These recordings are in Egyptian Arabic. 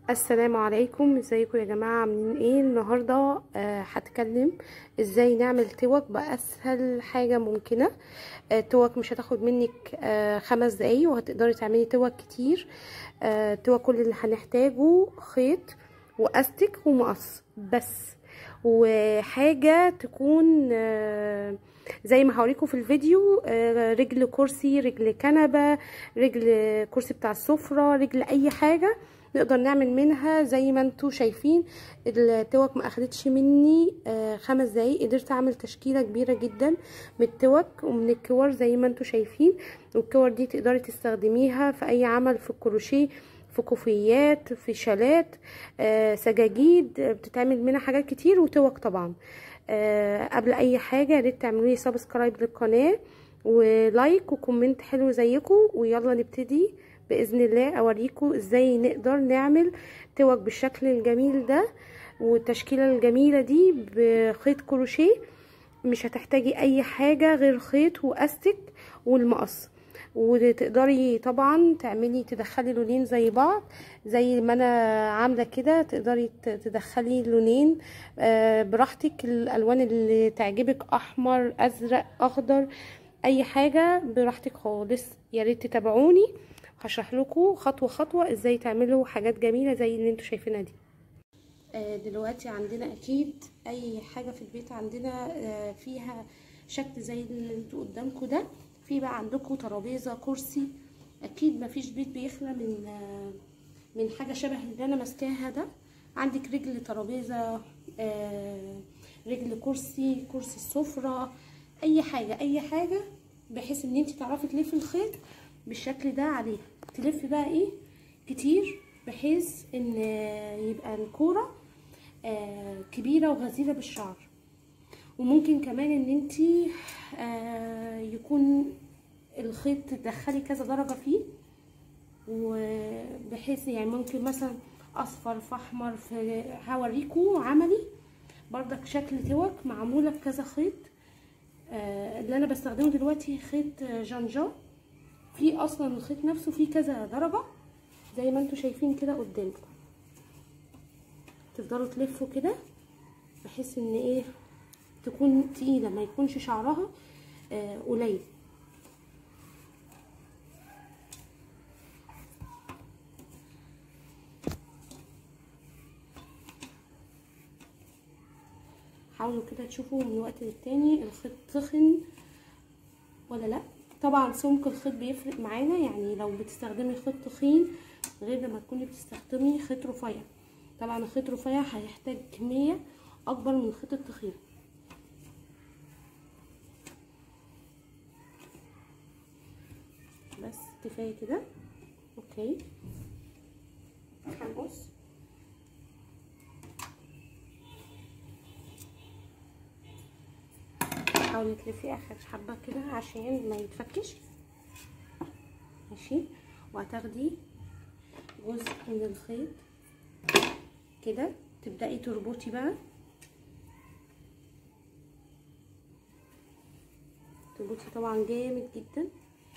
السلام عليكم ازيكم يا جماعه عاملين ايه النهارده آه هتكلم ازاي نعمل توك باسهل حاجه ممكنه آه توك مش هتاخد منك آه خمس دقايق وهتقدري تعملي توك كتير آه توك كل اللي هنحتاجه خيط واستك ومقص بس وحاجه تكون آه زي ما هوريكم في الفيديو آه رجل كرسي رجل كنبه رجل كرسي بتاع السفره رجل اي حاجه نقدر نعمل منها زي ما انتوا شايفين التوك ما اخدتش مني آه خمس دقايق قدرت اعمل تشكيله كبيره جدا من التوك ومن الكور زي ما انتوا شايفين والكور دي تقدري تستخدميها في اي عمل في الكروشيه في كوفيات في شالات آه سجاجيد بتتعمل منها حاجات كتير وتوك طبعا آه قبل اي حاجه يا ريت تعملوا لي سبسكرايب للقناه ولايك وكومنت حلو زيكم ويلا نبتدي باذن الله اوريكم ازاي نقدر نعمل توك بالشكل الجميل ده والتشكيله الجميله دي بخيط كروشيه مش هتحتاجي اي حاجه غير خيط واستك والمقص وتقدري طبعا تعملي تدخلي لونين زي بعض زي ما انا عامله كده تقدري تدخلي لونين براحتك الالوان اللي تعجبك احمر ازرق اخضر اي حاجه براحتك خالص يا ريت تتابعوني هشرح لكم خطوه خطوه ازاي تعملوا حاجات جميله زي اللي انتوا شايفينها دي دلوقتي عندنا اكيد اي حاجه في البيت عندنا فيها شكل زي اللي انتوا قدامكم ده في بقى عندكم ترابيزه كرسي اكيد مفيش بيت بيخلى من من حاجه شبه اللي انا ماسكاها ده عندك رجل ترابيزه رجل كرسي كرسي السفره اي حاجه اي حاجه بحيث ان انت تعرفي تلفي الخيط بالشكل ده عليها تلفي بقى ايه كتير بحيث ان يبقى الكوره آه كبيره وغزيره بالشعر وممكن كمان ان انت آه يكون الخيط تدخلي كذا درجه فيه وبحيث يعني ممكن مثلا اصفر في احمر في هوريكم عملي بردك شكل توك معموله بكذا خيط آه اللي انا بستخدمه دلوقتي خيط جانجا في اصلا الخيط نفسه فيه كذا درجه زي ما انتوا شايفين كده قدامكم تفضلوا تلفوا كده بحيث ان ايه تكون تقيله ما يكونش شعرها آه قليل حاولوا كده تشوفوا من وقت للتاني الخيط تخن ولا لا طبعا سمك الخيط بيفرق معانا يعني لو بتستخدمي خيط تخين غير لما تكوني بتستخدمي خيط رفيع طبعا الخيط رفيع هيحتاج كميه اكبر من الخيط التخين بس كفايه كده اوكي هنقص حاولي تلفي اخر حبه كده عشان ما يتفكش ماشي وهتاخدي جزء من الخيط كده تبداي تربطي بقى تربطي طبعا جامد جدا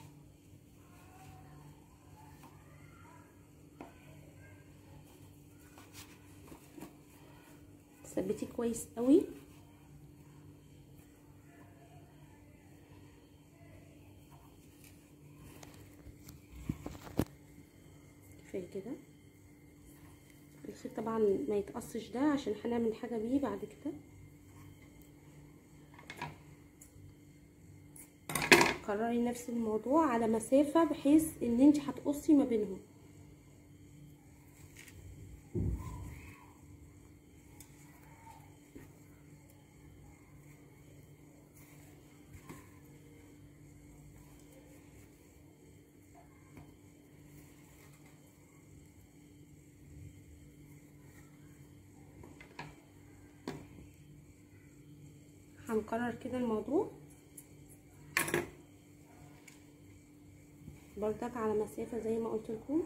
ثبتيه كويس قوي كفايه كده الخيط طبعا ما يتقصش ده عشان هنعمل حاجه بيه بعد كده كرري نفس الموضوع على مسافه بحيث ان انت هتقصي ما بينهم هنكرر كده الموضوع بردك على مسافة زي ما قلت لكم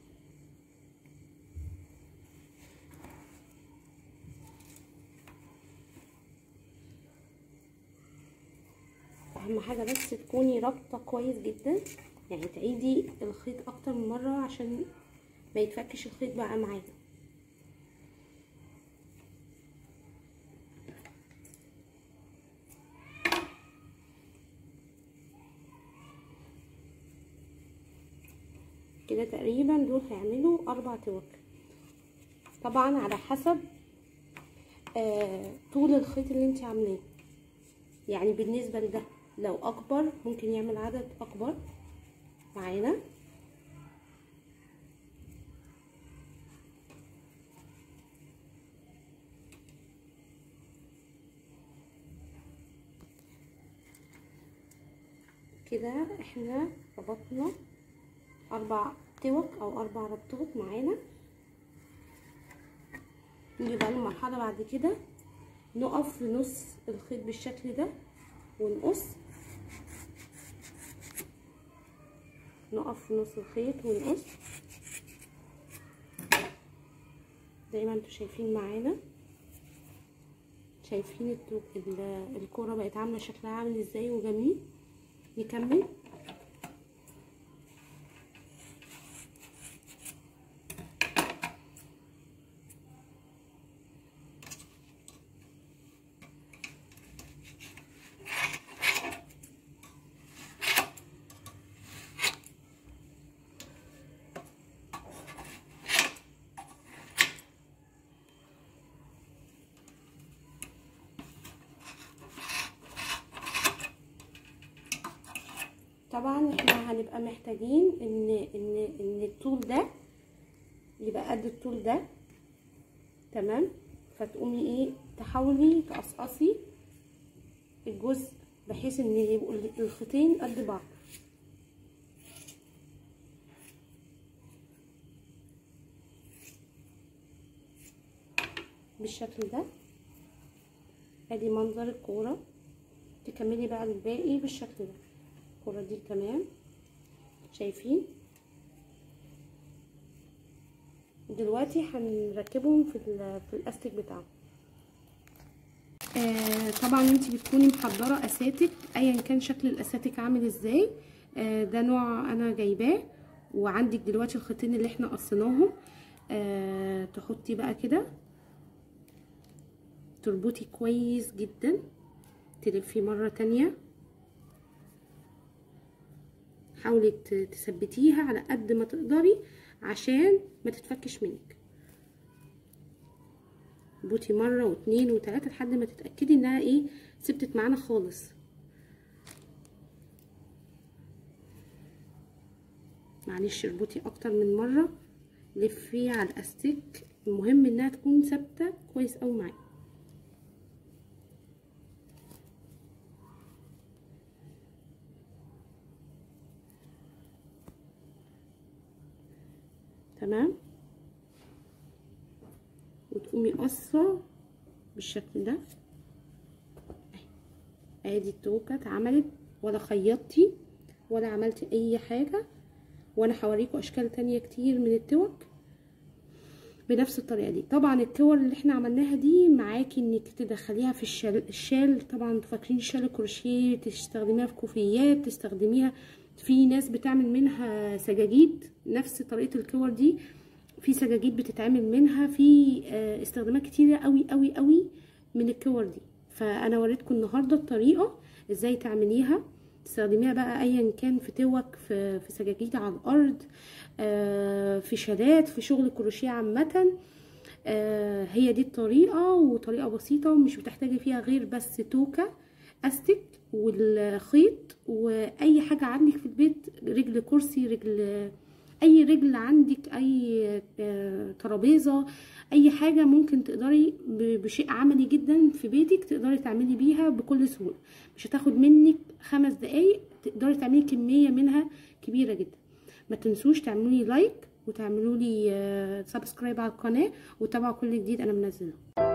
اهم حاجة بس تكوني رابطة كويس جدا يعني تعيدي الخيط اكتر من مرة عشان ما يتفكش الخيط بقى معانا كده تقريبا دول هيعملوا اربع توك طبعا على حسب آه طول الخيط اللي انت عاملاه يعني بالنسبه لده لو اكبر ممكن يعمل عدد اكبر معانا كده احنا ربطنا اربع توك او اربع ربطات معانا نيجي بقى المرحله بعد كده نقف في نص الخيط بالشكل ده ونقص نقف في نص الخيط ونقص زي ما انتوا شايفين معانا شايفين الكوره بقت عامله شكلها عامل ازاي وجميل نكمل طبعا احنا هنبقى محتاجين ان ان ان الطول ده يبقى قد الطول ده تمام فتقومي ايه تحاولي تقصقصي الجزء بحيث ان يبقوا الخيطين قد بعض بالشكل ده ادي منظر الكوره تكملي بقى الباقي بالشكل ده الكرة دي تمام شايفين دلوقتي هنركبهم في في الاستيك بتاعهم آه طبعا انت بتكوني محضره اساتك ايا كان شكل الاساتك عامل ازاي آه ده نوع انا جايباه وعندك دلوقتي الخيطين اللي احنا قصيناهم آه تحطي بقى كده تربطي كويس جدا تلفي مره تانيه حاولي تثبتيها على قد ما تقدري عشان ما تتفكش منك بوتي مره واتنين وتلاته لحد ما تتاكدي انها ايه ثبتت معانا خالص معلش اربطي اكتر من مره لفي على الاستيك المهم انها تكون ثابته كويس قوي معاكي تمام وتقومي قصه بالشكل ده ادي التوكه اتعملت ولا خيطتي ولا عملتي اي حاجه وانا هوريكم اشكال تانية كتير من التوك بنفس الطريقه دي طبعا الكور اللي احنا عملناها دي معاكي انك تدخليها في الشال الشال طبعا انتوا فاكرين شال الكروشيه تستخدميها في كوفيات تستخدميها في ناس بتعمل منها سجاجيد نفس طريقه الكور دي في سجاجيد بتتعمل منها في استخدامات كتيره قوي قوي قوي من الكور دي فانا وريتكم النهارده الطريقه ازاي تعمليها تستخدميها بقى ايا كان في توك في, في سجاجيد على الارض في شالات في شغل كروشيه عامه هي دي الطريقه وطريقه بسيطه ومش بتحتاجي فيها غير بس توكه استك والخيط واي حاجه عندك في البيت رجل كرسي رجل اي رجل عندك اي ترابيزه اي حاجه ممكن تقدري بشيء عملي جدا في بيتك تقدري تعملي بيها بكل سهوله مش هتاخد منك خمس دقايق تقدري تعملي كميه منها كبيره جدا ما تنسوش تعملوا لي لايك وتعملوا لي سبسكرايب على القناه وتابعوا كل جديد انا منزله